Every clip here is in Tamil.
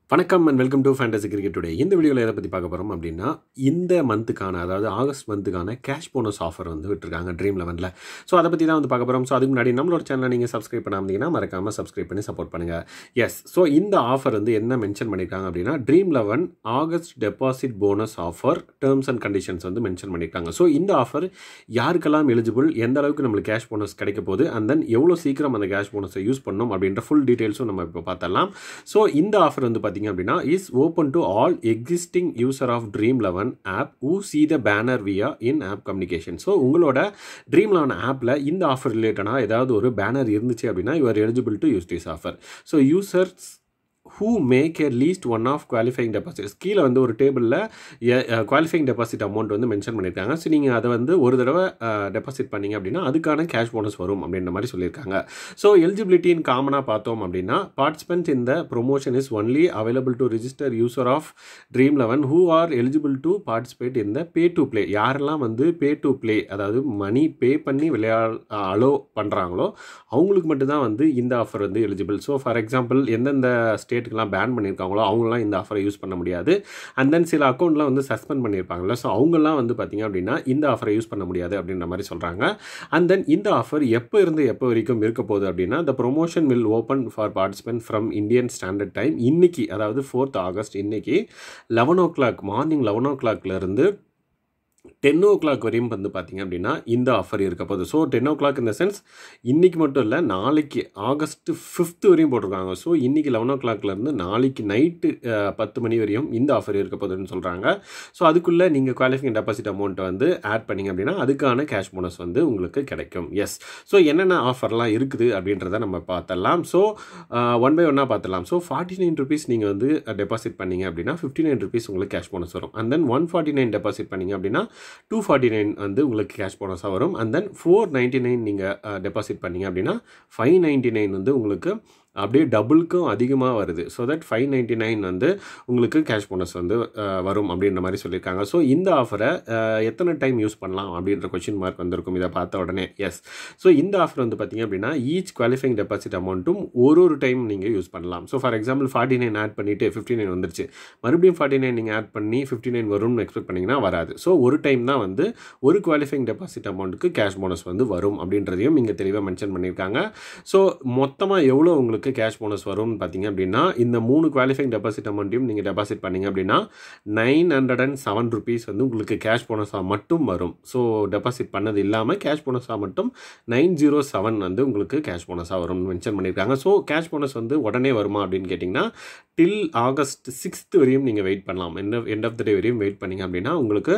வணக்கம் and welcome to fantasy cricket today இந்த வீடியோவில் எதை பற்றி பார்க்க போகிறோம் அப்படின்னா இந்த மந்த்துக்கான அதாவது ஆகஸ்ட் மந்த்துக்கான கேஷ் போனஸ் ஆஃபர் வந்து விட்டுருக்காங்க ட்ரீம் லெவனில் ஸோ அதை பற்றி தான் வந்து பார்க்க போகிறோம் ஸோ அதுக்கு முன்னாடி நம்மளோட சேனலை நீங்கள் சப்ஸ்கிரைப் பண்ணாமீங்கன்னா மறக்காமல் சப்ஸ்கிரைப் பண்ணி சப்போர்ட் பண்ணுங்கள் எஸ் ஸோ இந்த ஆஃபர் வந்து என்ன மென்ஷன் பண்ணியிருக்காங்க அப்படின்னா dream eleven August deposit bonus offer terms and conditions வந்து மென்ஷன் பண்ணியிருக்காங்க ஸோ இந்த ஆஃபர் யாருக்கெல்லாம் எலிஜிபிள் எந்த அளவுக்கு நம்மளுக்கு கேஷ் போனஸ் கிடைக்க போகுது அண்ட் தென் எவ்வளோ சீக்கிரம் அந்த கேஷ் போனஸை யூஸ் பண்ணணும் அப்படின்ற ஃபுல் டீட்டெயில்ஸும் நம்ம இப்போ பார்த்தலாம் ஸோ இந்த ஆஃபர் வந்து பார்த்தீங்க அப்படின்னா is open to all existing user of dream eleven app uh see the banner via in app communication so உங்களோட ட்ரீம் லெவன் ஆப்பில் இந்த ஆஃபர் ரிலேட்டடாக ஏதாவது ஒரு பேனர் இருந்துச்சு அப்படின்னா you are eligible to use this offer so users who make a least one of qualifying deposits கீழே வந்து ஒரு டேபிளில் குவாலிஃபைங் டெபாசிட் அமௌண்ட் வந்து மென்ஷன் பண்ணியிருக்காங்க ஸோ நீங்கள் அதை வந்து ஒரு தடவை டெபாசிட் பண்ணீங்க அப்படின்னா அதுக்கான கேஷ் போனஸ் வரும் அப்படின்ற மாதிரி சொல்லியிருக்காங்க ஸோ எலிஜிபிலிட்டின்னு காமனாக பார்த்தோம் அப்படின்னா பார்ட்டிசிபென்ட் இந்த promotion is only available to register user of dream eleven who are eligible to participate இந்த பே டு ப்ளே யாரெல்லாம் வந்து பே டு ப்ளே அதாவது மணி பே பண்ணி விளையா அலோ பண்ணுறாங்களோ அவங்களுக்கு மட்டும்தான் வந்து இந்த ஆஃபர் வந்து எலிஜிபிள் ஸோ ஃபார் எக்ஸாம்பிள் எந்தெந்த ஸ்டேட்டுக்கெலாம் பேன் பண்ணியிருக்காங்களோ அவங்களாம் இந்த ஆஃபரை யூஸ் பண்ண முடியாது அண்ட் தென் சில அக்கௌண்ட்லாம் வந்து சஸ்பெண்ட் பண்ணியிருப்பாங்கல்ல ஸோ அவங்கெல்லாம் வந்து பார்த்திங்க அப்படின்னா இந்த ஆஃபரை யூஸ் பண்ண முடியாது அப்படின்ற மாதிரி சொல்கிறாங்க அண்ட் தென் இந்த ஆஃபர் எப்போ இருந்து எப்போ வரைக்கும் இருக்க போகுது அப்படின்னா the promotion will open for participant from Indian standard time இன்னைக்கு அதாவது ஃபோர்த் ஆகஸ்ட் இன்னைக்கு eleven o'clock morning eleven ஓ கிளாக்லேருந்து டென் ஓ கிளாக் வரையும் வந்து பார்த்திங்க அப்படின்னா இந்த ஆஃபர் இருக்க போகுது ஸோ டென் ஓ கிளாக் இந்த சென்ஸ் இன்றைக்கி மட்டும் இல்லை நாளைக்கு ஆகஸ்ட் ஃபிஃப்த் வரையும் போட்டிருக்காங்க ஸோ இன்றைக்கி லெவன் ஓ கிளாக்லேருந்து நாளைக்கு நைட்டு பத்து மணி வரையும் இந்த ஆஃபர் இருக்க போகுதுன்னு சொல்கிறாங்க ஸோ அதுக்குள்ளே நீங்கள் குவாலிஃபிங் டெபாசிட் அமௌண்ட்டை வந்து ஆட் பண்ணிங்க அப்படின்னா அதுக்கான கேஷ் போனஸ் வந்து உங்களுக்கு கிடைக்கும் எஸ் ஸோ என்னென்ன ஆஃபர்லாம் இருக்குது அப்படின்றத நம்ம பார்த்தலாம் ஸோ ஒன் பை ஒன்னாக பார்த்துலாம் ஸோ ஃபார்ட்டி நைன் ருபீஸ் நீங்கள் வந்து டெபாசிட் பண்ணிங்க அப்படின்னா ஃபிஃப்டி நைன் ருபீஸ் உங்களுக்கு கேஷ் போனஸ் வரும் and then one forty nine deposit பண்ணிங்க அப்படின்னா டூ ஃபார்ட்டி நைன் வந்து உங்களுக்கு கேஷ் போனஸாக வரும் and then four ninety nine நீங்கள் டெபாசிட் பண்ணிங்க அப்படின்னா ஃபைவ் நைன்ட்டி நைன் வந்து உங்களுக்கு அப்படியே டபுளுக்கும் அதிகமாக வருது so that five ninety nine வந்து உங்களுக்கு கேஷ் போனஸ் வந்து வரும் அப்படின்ற மாதிரி சொல்லியிருக்காங்க ஸோ இந்த ஆஃபரை எத்தனை டைம் யூஸ் பண்ணலாம் அப்படின்ற கொஷின் மார்க் வந்திருக்கும் இதை பார்த்த உடனே எஸ் ஸோ இந்த ஆஃபர் வந்து பார்த்திங்க அப்படின்னா ஈச் குவாலிஃபைங் டெபாசிட் அமௌண்ட்டும் ஒரு ஒரு டைம் நீங்கள் யூஸ் பண்ணலாம் so for example forty nine add பண்ணிவிட்டு ஃபிஃப்டி நைன் வந்துருச்சு மறுபடியும் ஃபார்ட்டி நைன் நீங்கள் ஆட் பண்ணி ஃபிஃப்டி நைன் வரும்னு எக்ஸ்பெக்ட் பண்ணிங்கன்னா வராது ஸோ ஒரு டைம் தான் வந்து ஒரு குவாலிஃபைங் டெபாசிட் அமௌண்ட்டுக்கு கேஷ் போனஸ் வந்து வரும் அப்படின்றதையும் இங்கே தெளிவாக மென்ஷன் பண்ணியிருக்காங்க ஸோ மொத்தமாக எவ்வளோ உங்களுக்கு கேஷ் போனஸ் வரும்னு பார்த்தீங்க அப்படின்னா இந்த மூணு குவாலிஃபைங் டெபாசிட் அமௌண்ட்டையும் நீங்கள் டெபாசிட் பண்ணிங்க அப்படின்னா nine hundred and seven rupees வந்து உங்களுக்கு கேஷ் போனஸாக மட்டும் வரும் ஸோ டெபாசிட் பண்ணது இல்லாமல் கேஷ் போனஸாக மட்டும் நைன் ஜீரோ செவன் வந்து உங்களுக்கு கேஷ் போனஸாக வரும்னு மென்ஷன் பண்ணியிருக்காங்க ஸோ கேஷ் போனஸ் வந்து உடனே வருமா அப்படின்னு கேட்டிங்கன்னா டில் ஆகஸ்ட் சிக்ஸ்த் வரையும் நீங்கள் வெயிட் பண்ணலாம் end end of the day வரையும் வெயிட் பண்ணிங்க அப்படின்னா உங்களுக்கு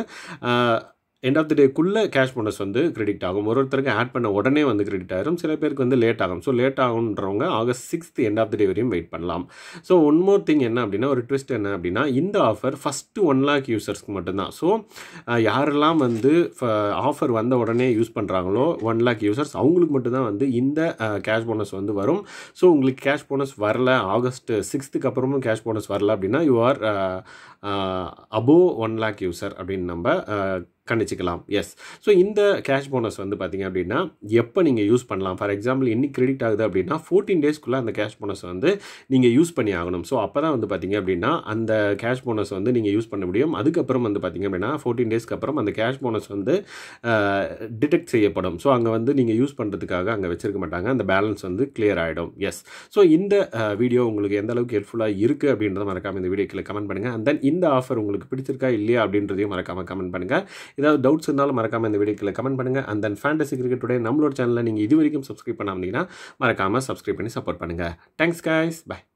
எண்ட் ஆஃப் த டேக்குள்ளே கேஷ் போனஸ் வந்து கிரெடிட் ஆகும் ஒரு ஒருத்தருக்கு ஆட் பண்ண உடனே வந்து கிரெடிட் ஆகிரும் சில பேருக்கு வந்து லேட் ஆகும் ஸோ லேட் ஆகுன்றவங்க August sixth end of the day வரையும் வெயிட் பண்ணலாம் ஸோ ஒன் மோர் திங் என்ன அப்படின்னா ஒரு ட்விஸ்ட் என்ன அப்படின்னா இந்த ஆஃபர் ஃபஸ்ட்டு ஒன் லேக் யூசர்ஸ்க்கு மட்டும்தான் ஸோ யாரெல்லாம் வந்து ஆஃபர் வந்த உடனே யூஸ் பண்ணுறாங்களோ ஒன் லேக் யூசர்ஸ் அவங்களுக்கு மட்டும்தான் வந்து இந்த கேஷ் போனஸ் வந்து வரும் ஸோ உங்களுக்கு கேஷ் போனஸ் வரல ஆகஸ்ட் சிக்ஸ்த்துக்கு அப்புறமும் கேஷ் போனஸ் வரல அப்படின்னா you are above one lakh user அப்படின்னு நம்ம கணிச்சிக்கலாம் எஸ் ஸோ இந்த கேஷ் போனஸ் வந்து பார்த்திங்க அப்படின்னா எப்போ நீங்கள் யூஸ் பண்ணலாம் ஃபார் எக்ஸாம்பிள் இன்னைக்கு கிரெடிட் ஆகுது அப்படின்னா ஃபோர்டீன் டேஸ்க்குள்ளே அந்த கேஷ் போனஸ் வந்து நீங்கள் யூஸ் பண்ணி ஆகணும் ஸோ அப்போ தான் வந்து பார்த்திங்க அப்படின்னா அந்த கேஷ் போனஸ் வந்து நீங்கள் யூஸ் பண்ண முடியும் அதுக்கப்புறம் வந்து பார்த்திங்க அப்படின்னா ஃபோர்டீன் டேஸ்க்கு அப்புறம் அந்த கேஷ் போனஸ் வந்து டிடெக்ட் செய்யப்படும் ஸோ அங்கே வந்து நீங்கள் யூஸ் பண்ணுறதுக்காக அங்கே வச்சிருக்க மாட்டாங்க அந்த பேலன்ஸ் வந்து கிளியர் ஆகிடும் எஸ் ஸோ இந்த வீடியோ உங்களுக்கு எந்த அளவுக்கு ஹெல்ப்ஃபுல்லாக இருக்குது அப்படின்றத மறக்காமல் இந்த வீடியோக்கில் கமெண்ட் பண்ணுங்கள் அண்ட் தென் இந்த ஆஃபர் உங்களுக்கு பிடிச்சிருக்கா இல்லையா அப்படின்றதையும் மறக்காமல் கமெண்ட் பண்ணுங்கள் ஏதாவது டவுட்ஸ் இருந்தாலும் மறக்காமல் இந்த வீடியோக்கில் கமெண்ட் பண்ணுங்கள் அண்ட் தென் ஃபேண்டசி கிரிக்கெட்டுடைய நம்மளோட சேனலில் நீங்கள் இது வரைக்கும் சப்ஸ்கிரைப் பண்ணாமீங்கன்னா மறக்காமல் சப்ஸ்கிரைப் பண்ணி சப்போர்ட் பண்ணுங்கள் தேங்க்ஸ் கைஸ் பை